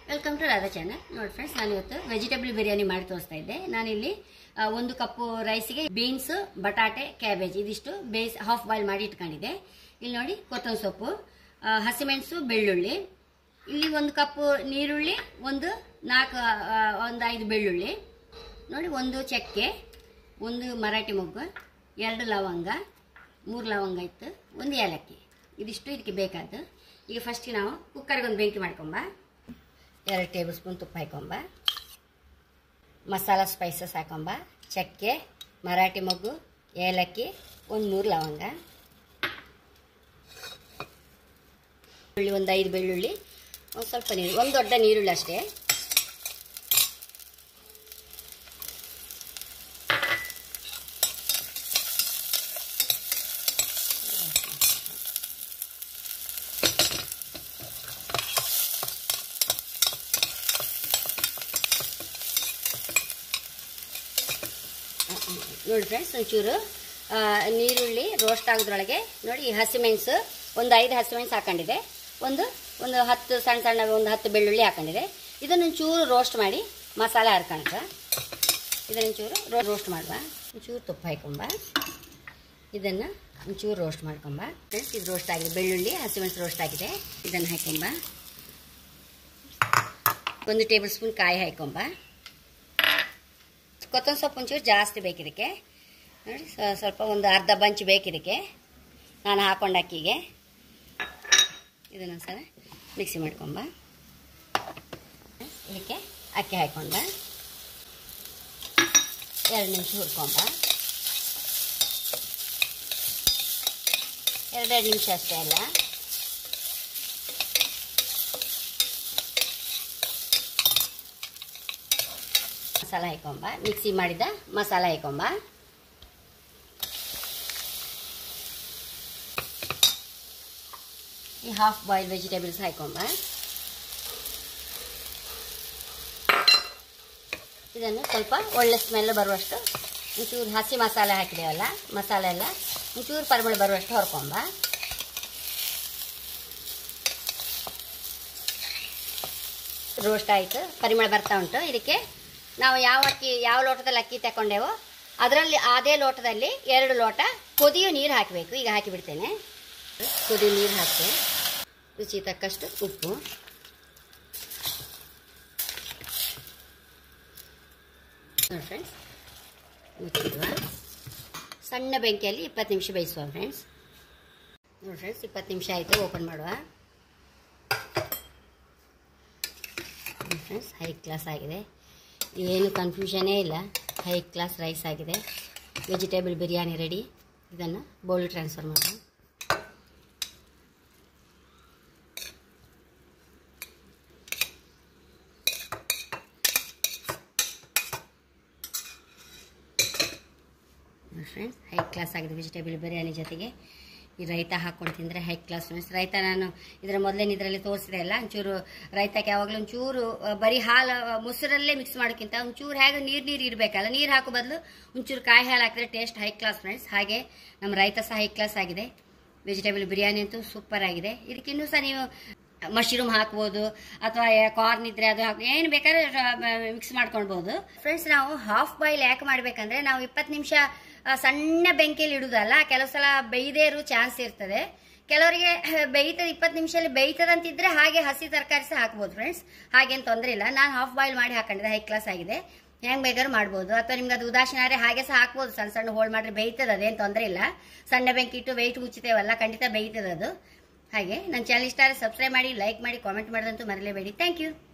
welcome to Radha channel ನೋಡಿ friends ನಾನು ಇವತ್ತು ವೆಜಿಟೇಬಲ್ ಬಿರಿಯಾನಿ ಮಾಡಿ ತೋರಿಸ್ತಾ ಇದ್ದೆ ನಾನಿಲ್ಲಿ ಆ, ಒಂದು ಕಪ್ಪು ರೈಸ್ಗೆ ಬೀನ್ಸ್ ಬಟಾಟೆ ಕ್ಯಾಬೇಜ್ ಇದಿಷ್ಟು ಬೇಯಿಸಿ ಹಾಫ್ ಬಾಯ್ಲ್ ಮಾಡಿ ಇಟ್ಕೊಂಡಿದ್ದೆ ಇಲ್ಲಿ ನೋಡಿ ಕೊತ್ತಂಬರಿ ಸೊಪ್ಪು ಆ, ಹಸಿಮೆಣಸು ಬೆಳ್ಳುಳ್ಳಿ ಇಲ್ಲಿ ಒಂದು ಕಪ್ಪು ನೀರುಳ್ಳಿ ಒಂದು ನಾಲ್ಕು ಆ, ಒಂದು ಐದು ಬೆಳ್ಳುಳ್ಳಿ ನೋಡಿ ಒಂದು ಚಕ್ಕೆ ಒಂದು ಮರಾಠಿ ಮೊಗ್ಗು ಎರಡು ಲವಂಗ ಮೂರು ಲವಂಗ ಇತ್ತು ಒಂದು ಏಲಕ್ಕಿ ಇದಿಷ್ಟು ಇದಕ್ಕೆ ಬೇಕಾದ್ದು ಈಗ ಫಸ್ಟಿಗೆ ನಾವು ಕುಕ್ಕರ್ಗೆ ಒಂದು ಬೆಂಕಿ ಮಾಡ್ಕೊಂಬ ಎರಡು ಟೇಬಲ್ ಸ್ಪೂನ್ ತುಪ್ಪ ಹಾಕೊಂಬ ಮಸಾಲ ಸ್ಪೈಸಸ್ ಹಾಕೊಂಬ ಚಕ್ಕೆ ಮರಾಠಿ ಮೊಗ್ಗು ಏಲಕ್ಕಿ ಒಂದು ಮೂರು ಲವಂಗ ಬೆಳ್ಳುಳ್ಳಿ ಒಂದು ಐದು ಬೆಳ್ಳುಳ್ಳಿ ಒಂದು ಸ್ವಲ್ಪ ನೀರು ಒಂದು ದೊಡ್ಡ ನೀರುಳ್ಳಿ ಅಷ್ಟೇ ನೋಡಿ ಫ್ರೆಂಡ್ಸ್ ಒಂಚೂರು ಆ, ನೀರುಳ್ಳಿ ರೋಸ್ಟ್ ಆಗೋದ್ರೊಳಗೆ ನೋಡಿ ಈ ಹಸಿಮೆಣಸು ಒಂದು ಐದು ಹಸಿಮೆಣಸು ಹಾಕೊಂಡಿದೆ ಒಂದು ಒಂದು ಹತ್ತು ಸಣ್ಣ ಸಣ್ಣ ಒಂದು ಹತ್ತು ಬೆಳ್ಳುಳ್ಳಿ ಹಾಕೊಂಡಿದೆ ಇದನ್ನು ಒಂಚೂರು ರೋಸ್ಟ್ ಮಾಡಿ ಮಸಾಲೆ ಹರ್ಕೊಂಡ್ರ ಇದನ್ನೊಂಚೂರು ರೋ ರೋಸ್ಟ್ ಮಾಡುವ ಒಂಚೂರು ತುಪ್ಪ ಹಾಕೊಂಬ ಇದನ್ನು ಒಂಚೂರು ರೋಸ್ಟ್ ಮಾಡ್ಕೊಂಬ ಫ್ರೆಂಡ್ಸ್ ಇದು ರೋಸ್ಟ್ ಆಗಿದೆ ಬೆಳ್ಳುಳ್ಳಿ ಹಸಿಮೆಣಸು ರೋಸ್ಟ್ ಆಗಿದೆ ಇದನ್ನು ಹಾಕೊಂಬ ಒಂದು ಟೇಬಲ್ ಸ್ಪೂನ್ ಕಾಯಿ ಹಾಕೊಂಬ ಕೊತ್ತಂಬರಿ ಸೊಪ್ಪು ಒಂಚೂರು ಜಾಸ್ತಿ ಬೇಕು ಇದಕ್ಕೆ ನೋಡಿ ಸ- ಸ್ವಲ್ಪ ಒಂದು ಅರ್ಧ ಬಂಚ್ ಬೇಕು ಇದಕ್ಕೆ ನಾನು ಹಾಕೊಂಡ ಅಕ್ಕಿಗೆ ಇದನ್ನು ಸಲ ಮಿಕ್ಸಿ ಮಾಡ್ಕೊಂಬ ಇದಕ್ಕೆ ಅಕ್ಕಿ ಹಾಕೊಂಡ ಎರಡು ನಿಮಿಷ ಹುರ್ಕೊಂಬ ಎರಡೆರಡು ನಿಮಿಷ ಅಷ್ಟೇ ಅಲ್ಲ ಮಸಾಲ ಹಾಕೊಂಬ ಮಿಕ್ಸಿ ಮಾಡಿದ ಮಸಾಲ ಹಾಕೊಂಬ ಈ ಹಾಫ್ ಬಾಯ್ಲ್ ವೆಜಿಟೇಬಲ್ಸ್ ಹಾಕೊಂಬ ಇದನ್ನು ಸ್ವಲ್ಪ ಒಳ್ಳೆ ಸ್ಮೆಲ್ ಬರುವಷ್ಟು ಒಂಚೂರು ಹಸಿ ಮಸಾಲೆ ಹಾಕಿದೇವಲ್ಲ ಮಸಾಲೆ ಎಲ್ಲ ಒಂಚೂರು ಪರಿಮಳ ಬರುವಷ್ಟು ಹೊರ್ಕೊಂಬ ರೋಸ್ಟ್ ಆಯಿತು ಪರಿಮಳ ಬರ್ತಾ ಉಂಟು ಇದಕ್ಕೆ ನಾವು ಯಾವ ಅಕ್ಕಿ ಯಾವ ಲೋಟದಲ್ಲಿ ಅಕ್ಕಿ ತಗೊಂಡೇವೋ ಅದರಲ್ಲಿ ಅದೇ ಲೋಟದಲ್ಲಿ ಎರಡು ಲೋಟ ಕುದಿಯೋ ನೀರು ಹಾಕಬೇಕು ಈಗ ಹಾಕಿಬಿಡ್ತೇನೆ ಕುದಿಯೋ ನೀರು ಹಾಕಿ ರುಚಿ ತಕ್ಕಷ್ಟು ಉಪ್ಪು ನೋಡಿ ಫ್ರೆಂಡ್ಸ್ ಮುಚ್ಚಿಡುವ ಸಣ್ಣ ಬೆಂಕಿಯಲ್ಲಿ ಇಪ್ಪತ್ತು ನಿಮಿಷ ಬೇಯಿಸುವ ಫ್ರೆಂಡ್ಸ್ ನೋಡಿ ಫ್ರೆಂಡ್ಸ್ ಇಪ್ಪತ್ತು ನಿಮಿಷ ಆಯಿತು ಓಪನ್ ಮಾಡುವ ಫ್ರೆಂಡ್ಸ್ ಹೈ ಕ್ಲಾಸ್ ಆಗಿದೆ ಏನು ಕನ್ಫ್ಯೂಷನೇ ಇಲ್ಲ ಹೈ ಕ್ಲಾಸ್ ರೈಸ್ ಆಗಿದೆ ವೆಜಿಟೇಬಲ್ ಬಿರಿಯಾನಿ ರೆಡಿ ಇದನ್ನು ಬೌಲ್ ಟ್ರಾನ್ಸ್ಫರ್ ಮಾಡೋಣ ಫ್ರೆಂಡ್ಸ್ ಹೈ ಕ್ಲಾಸ್ ಆಗಿದೆ ವೆಜಿಟೇಬಲ್ ಬಿರಿಯಾನಿ ಜೊತೆಗೆ ಈ ರೈತ ಹಾಕ್ಕೊಂಡು ತಿಂದರೆ ಹೈ ಕ್ಲಾಸ್ ಫ್ರೆಂಡ್ಸ್ ರೈತ ನಾನು ಇದರ ಮೊದಲೇನು ಇದರಲ್ಲಿ ತೋರಿಸಿದೆ ಅಲ್ಲ ಒಂಚೂರು ರೈತಕ್ಕೆ ಯಾವಾಗಲೂ ಒಂಚೂರು ಆ, ಬರೀ ಹಾಲು ಆ, ಮೊಸರಲ್ಲೇ ಮಿಕ್ಸ್ ಮಾಡೋಕ್ಕಿಂತ ಒಂಚೂರು ಹೇಗೆ ನೀರು ನೀರು ಇರಬೇಕಲ್ಲ ನೀರು ಹಾಕೋ ಬದಲು ಒಂಚೂರು ಕಾಯಿ ಹಾಲು ಹಾಕಿದ್ರೆ ಟೇಸ್ಟ್ ಹೈ ಕ್ಲಾಸ್ ಫ್ರೆಂಡ್ಸ್ ಹಾಗೆ ನಮ್ಮ ರೈತ ಸಹ ಹೈ ಕ್ಲಾಸ್ ಆಗಿದೆ ವೆಜಿಟೇಬಲ್ ಬಿರಿಯಾನಿ ಅಂತೂ ಸೂಪರ್ ಆಗಿದೆ ಇದಕ್ಕೆ ಇನ್ನೂ ಸಹ ನೀವು ಮಶ್ರೂಮ್ ಹಾಕ್ಬೋದು ಅಥವಾ ಕಾರ್ನ್ ಇದ್ರೆ ಅದು ಹಾಕಿ ಏನು ಬೇಕಾದ್ರೆ ಮಿಕ್ಸ್ ಮಾಡ್ಕೊಳ್ಬೋದು ಫ್ರೆಂಡ್ಸ್ ನಾವು ಹಾಫ್ ಬಾಯ್ಲ್ ಯಾಕೆ ಮಾಡ್ಬೇಕಂದ್ರೆ ನಾವು ಇಪ್ಪತ್ತು ನಿಮಿಷ ಸಣ್ಣ ಬೆಂಕಿಯಲ್ಲಿ ಇಡುದಲ್ಲ ಕೆಲವು ಸಲ ಬೇಯದೇ ಇರೋ ಚಾನ್ಸ್ ಇರ್ತದೆ ಕೆಲವರಿಗೆ ಬೇಯ್ತದೆ ಇಪ್ಪತ್ತು ನಿಮಿಷದಲ್ಲಿ ಬೇಯ್ತದಂತಿದ್ರೆ ಹಾಗೆ ಹಸಿ ತರಕಾರಿ ಸಹ ಹಾಕ್ಬೋದು ಫ್ರೆಂಡ್ಸ್ ಹಾಗೇನು ತೊಂದರೆ ಇಲ್ಲ ನಾನು ಹಾಫ್ ಬಾಯ್ಲ್ ಮಾಡಿ ಹಾಕೊಂಡಿದ್ದೆ ಹೈ ಕ್ಲಾಸ್ ಆಗಿದೆ ಹೆಂಗ್ ಬೇಕಾದ್ರೂ ಮಾಡ್ಬೋದು ಅಥವಾ ನಿಮ್ಗೆ ಅದು ಉದಾಸೀನ ಆದ್ರೆ ಹಾಗೆ ಸಹ ಹಾಕ್ಬೋದು ಸಣ್ಣ ಸಣ್ಣ ಹೋಳ್ ಮಾಡ್ರೆ ಬೇಯ್ತದೆ ಅದೇನು ತೊಂದರೆ ಇಲ್ಲ ಸಣ್ಣ ಬೆಂಕಿ ಇಟ್ಟು ವೆಯ್ಟ್ ಮುಚ್ಚುತ್ತೇವಲ್ಲ ಖಂಡಿತ ಬೇಯ್ತದೆ ಅದು ಹಾಗೆ ನನ್ನ ಚಾನಲ್ ಇಷ್ಟ ಆದರೆ ಸಬ್ಸ್ಕ್ರೈಬ್ ಮಾಡಿ ಲೈಕ್ ಮಾಡಿ ಕಾಮೆಂಟ್ ಮಾಡೋದಂತೂ ಮರಲೇಬೇಡಿ ಥ್ಯಾಂಕ್ ಯು